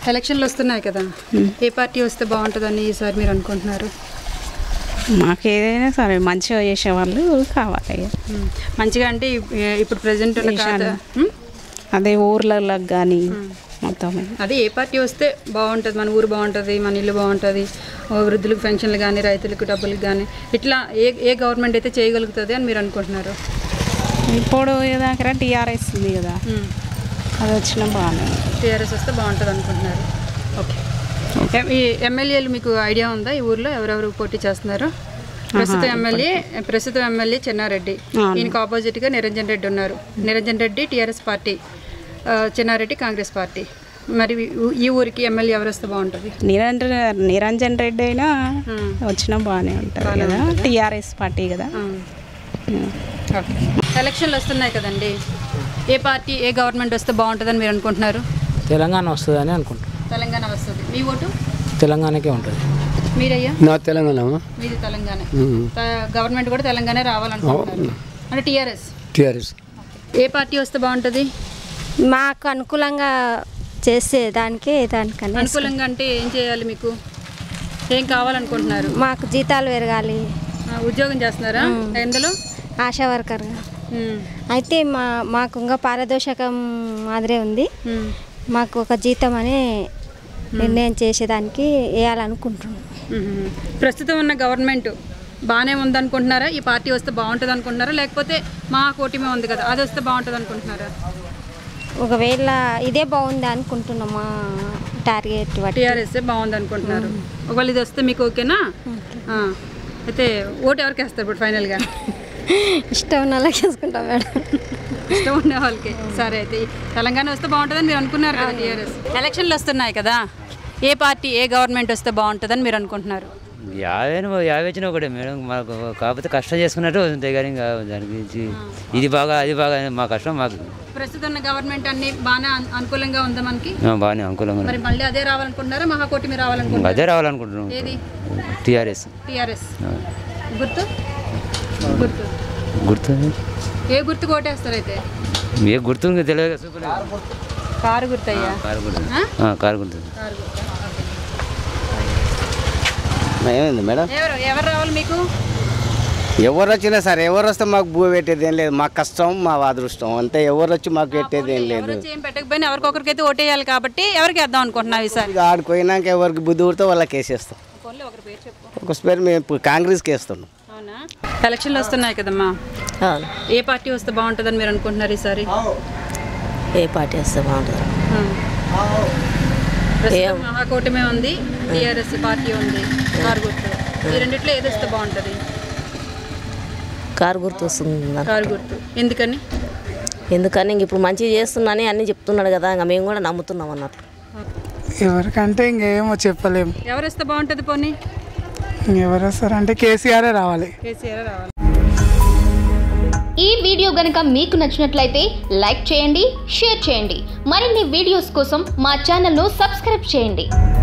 ఎలక్షన్లు వస్తున్నాయి కదా ఏ పార్టీ వస్తే బాగుంటుందని ఈసారి మీరు అనుకుంటున్నారు మాకు ఏదైనా సరే మంచిగా చేసేవాళ్ళు కావాలి ఉమ్. మంచిగా అంటే ఇప్- ఇప్పుడు ప్రజెంట్ ఉన్న ఖాతా ఉమ్? అదే ఊర్లలో కానీ మొత్తం అదే ఏ పార్టీ వస్తే బాగుంటుంది మన ఊరు బాగుంటుంది మన ఇల్లు బాగుంటుంది ఓ వృద్ధులకు పెన్షన్లు కానీ రైతులకు డబ్బులకు కానీ ఇట్లా ఏ ఏ గవర్నమెంట్ అయితే చేయగలుగుతుంది అని మీరు అనుకుంటున్నారు ఇప్పుడు దగ్గర టీఆర్ఎస్ ఉంది కదా ఉమ్. అది వచ్చిన బాగానే ఉంది. టీఆర్ఎస్ వస్తే బాగుంటుంది అనుకుంటున్నారు ఓకే ఎం- ఈ ఎమ్మెల్యేలు మీకు ఐడియా ఉందా ఈ ఊర్లో ఎవరెవరు పోటీ చేస్తున్నారు ప్రస్తుతం ఎమ్మెల్యే ప్రస్తుతం ఎమ్మెల్యే చెన్నారెడ్డి అవును. ఈయనకు ఆపోజిట్గా నిరంజన్ రెడ్డి ఉన్నారు నిరంజన్ రెడ్డి టీఆర్ఎస్ పార్టీ ఆ, చెన్నారెడ్డి కాంగ్రెస్ పార్టీ మరి ఈ- ఈ ఊరికి ఎమ్మెల్యే ఎవరు వస్తే బాగుంటుంది నిరంజన్ నిరంజన్ రెడ్డి అయినా ఉమ్. వచ్చినా బాగానే ఉంటుంది కదా టీఆర్ఎస్ పార్టీ కదా ఉమ్. ఉమ్. ఓకే ఎలక్షన్లు వస్తున్నాయి కదండి ఏ పార్టీ ఏ గవర్నమెంట్ వస్తే బాగుంటుందని మీరు అనుకుంటున్నారు తెలంగాణ వస్తుందని అనుకుంటున్నాను తెలంగాణ వస్తుంది మీ ఓటు తెలంగాణకే ఉంటుంది మీరయ్యా నా తెలంగాణ మీది తెలంగాణ త- గవర్నమెంట్ కూడా తెలంగాణ రావాలనుకుంటున్నారు అంటే టీఆర్ఎస్ టీఆర్ఎస్ ఏ పార్టీ వస్తే బాగుంటుంది మాకు అనుకూలంగా చేసే దానికి దానికన్నా అనుకూలంగా అంటే ఏం చేయాలి మీకు ఏం కావాలనుకుంటున్నారు మాకు జీతాలు పెరగాలి ఆ, ఉద్యోగం చేస్తున్నారా ఎందులో ఆశా వర్కర్గా ఉమ్, అయితే మా మాకు ఇంకా పారదోషకం మాదిరే ఉంది ఉమ్, మాకు ఒక జీతం అనే నిర్ణయం చేసేదానికి వేయాలనుకుంటున్నాం ఉమ్. ప్రస్తుతం ఉన్న గవర్నమెంట్ బాగానే ఉందనుకుంటున్నారా ఈ పార్టీ వస్తే బాగుంటుంది అనుకుంటున్నారా లేకపోతే మా కూటమి ఉంది కదా అది వస్తే బాగుంటుంది అనుకుంటున్నారా ఒకవేళ ఇదే బాగుంది అనుకుంటున్నాం మా టార్గెట్ బట్టి టీఆర్ఎస్ బాగుంది అనుకుంటున్నారు ఒకవేళ ఇది వస్తే మీకు ఓకేనా ఆ, అయితే ఓటు ఎవరికి వేస్తారు ఇప్పుడు ఫైనల్గా ఇష్టం ఉన్న వాళ్ళకి వేసుకుంటాం మేడం ఇష్టం ఉన్న వాళ్ళకి సరే అయితే తెలంగాణ వస్తే బాగుంటుందని మీరు అనుకున్నారు కదా టీఆర్ఎస్ ఎలక్షన్లు వస్తున్నాయి కదా ఏ పార్టీ ఏ గవర్నమెంట్ వస్తే బాగుంటుందని మీరు అనుకుంటున్నారు యాభై యాభై వచ్చినా ఒకటే మేడం మాకు కాకపోతే కష్టం చేసుకున్నట్టు అంతే కానీ ఇంకా దాని గురించి ఇది బాగా అది బాగా అని మా కష్టం మాకు ప్రస్తుతం ఉన్న గవర్నమెంట్ అన్ని బాగానే అను- అనుకూలంగా ఉందా మనకి ఆ, బాగానే అనుకూలంగా మరి ఉంది. మళ్ళీ అదే రావాలనుకుంటున్నారా మహాకూటమి రావాలనుకుంటున్నారా అదే రావాలనుకుంటున్నాం ఏది టీఆర్ఎస్ టీఆర్ఎస్ గుర్తు గుర్తు గుర్తు ఏ గుర్తు కోటేస్తారు అయితే ఏ గుర్తు ఇంకా తెలియదు కదా, చూపలేదు. కారు గుర్తయ్యా కారు గుర్తు ఆ? ఆ, కారు గుర్తు కారు గుర్తు ఏమైంది మేడం ఎవరు ఎవరు రావాలి మీకు ఎవరు వచ్చినా సరే ఎవరు వస్తే మాకు భూ పెట్టేది ఏం లేదు మా కష్టం మా అదృష్టం అంతే ఎవరు వచ్చి మాకు పెట్టేది ఏం లేదు ఎవరు వచ్చి ఏం పెట్టకపోయినా ఎవరికొకరికైతే ఓటేయాలి కాబట్టి ఎవరికి వేద్దాం అనుకుంటున్నావు ఈసారి ఇక ఆడిపోయినాక ఎవరికి బుద్ధి పుడితే వాళ్ళకి వేసేస్తాం ఫోన్లో ఒకరి పేరు చెప్పు ఒక పేరు మేము ఇప్పుడు కాంగ్రెస్కి వేస్తున్నాం అవునా ఎలక్షన్లు వస్తున్నాయి కదమ్మా అవును ఏ పార్టీ వస్తే బాగుంటుందని మీరు అనుకుంటున్నారు ఈసారి ఏ పార్టీ వస్తే బాగుంటుంది ప్రస్తుతం మహాకూటమి ఉంది టీఆర్ఎస్ పార్టీ ఉంది కారు గుర్తు ఈ రెండిట్లో ఏది వస్తే బాగుంటుంది కారు గుర్తు వస్తుంది నాకు. కారు గుర్తు ఎందుకని ఎందుకని ఇంక ఇప్పుడు మంచిగా చేస్తున్నానని అన్నీ చెప్తున్నాడు కదా ఇంకా మేము కూడా నమ్ముతున్నాం అన్నట్లు ఎవరికంటే ఇంకేమో చెప్పలేము ఎవరు వస్తే బాగుంటుంది పోనీ ఎవరు వస్తారంటే కేసీఆరే రావాలి కేసీఆర్ రావాలి ఈ వీడియో గనుక మీకు నచ్చినట్లయితే లైక్ చేయండి షేర్ చేయండి మరిన్ని వీడియోస్ కోసం మా ఛానల్ను సబ్స్క్రైబ్ చేయండి